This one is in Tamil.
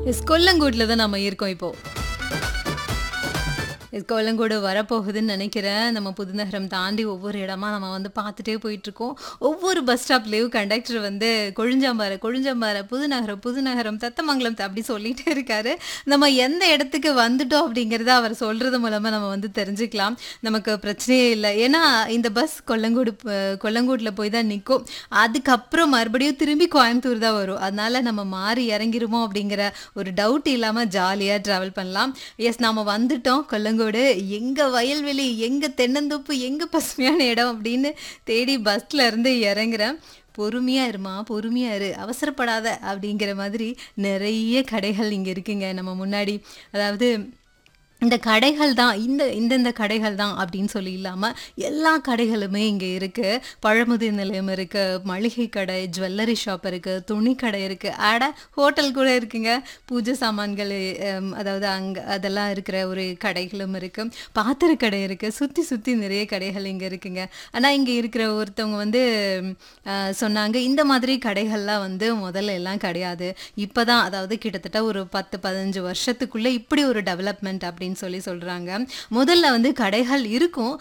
எஸ் கொல்லங்கோட்டில் தான் நம்ம இருக்கோம் இப்போ எஸ் கொல்லங்கோடு வரப்போகுதுன்னு நினைக்கிறேன் நம்ம புதுநகரம் தாண்டி ஒவ்வொரு இடமா நம்ம வந்து பார்த்துட்டே போயிட்டு இருக்கோம் ஒவ்வொரு பஸ் ஸ்டாப்லேயும் கண்டக்டர் வந்து கொழிஞ்சாம்பாறை கொழிஞ்சாம்பாறை புதுநகரம் புதுநகரம் தத்தமங்கலம் அப்படி சொல்லிட்டே இருக்காரு நம்ம எந்த இடத்துக்கு வந்துட்டோம் அப்படிங்கிறத அவர் சொல்றது மூலமா நம்ம வந்து தெரிஞ்சுக்கலாம் நமக்கு பிரச்சனையே இல்லை ஏன்னா இந்த பஸ் கொல்லங்கோடு அஹ், கொல்லங்கோட்டில் போய் தான் நிற்கும் அதுக்கப்புறம் மறுபடியும் திரும்பி கோயம்புத்தூர் தான் வரும் அதனால நம்ம மாறி இறங்கிருமோ அப்படிங்கிற ஒரு டவுட் இல்லாமல் ஜாலியாக ட்ராவல் பண்ணலாம் எஸ் நாம வந்துட்டோம் கொல்லங்கோடு எங்க வயல்வெளி எங்க தென்னந்தோப்பு எங்க பசுமையான இடம் அப்படின்னு தேடி பஸ்ல இருந்து இறங்குறேன் பொறுமையா இருமா பொறுமையா இரு அவசரப்படாத அப்படிங்கிற மாதிரி நிறைய கடைகள் இங்க இருக்குங்க நம்ம முன்னாடி அதாவது இந்த கடைகள் தான் இந்த இந்தந்த கடைகள் தான் அப்படின்னு சொல்லி இல்லாமல் எல்லா கடைகளுமே இங்கே இருக்குது பழமுதிர் நிலையம் இருக்குது மளிகை கடை ஜுவல்லரி ஷாப் இருக்குது துணி கடை இருக்குது ஆட ஹோட்டல் கூட இருக்குங்க பூஜை சாமான்கள் ஹம், அதாவது அங்கே அதெல்லாம் இருக்கிற ஒரு கடைகளும் இருக்குது பாத்திர கடை இருக்குது சுற்றி சுற்றி நிறைய கடைகள் இங்கே இருக்குங்க ஆனால் இங்கே இருக்கிற ஒருத்தவங்க வந்து அஹ், சொன்னாங்க இந்த மாதிரி கடைகள்லாம் வந்து முதல்ல எல்லாம் கிடையாது இப்போ தான் அதாவது கிட்டத்தட்ட ஒரு பத்து பதினஞ்சு வருஷத்துக்குள்ளே இப்படி ஒரு டெவலப்மெண்ட் அப்படின்னு சொல்லி சொல்கிறாங்க முதல்ல வந்து கடைகள் இருக்கும்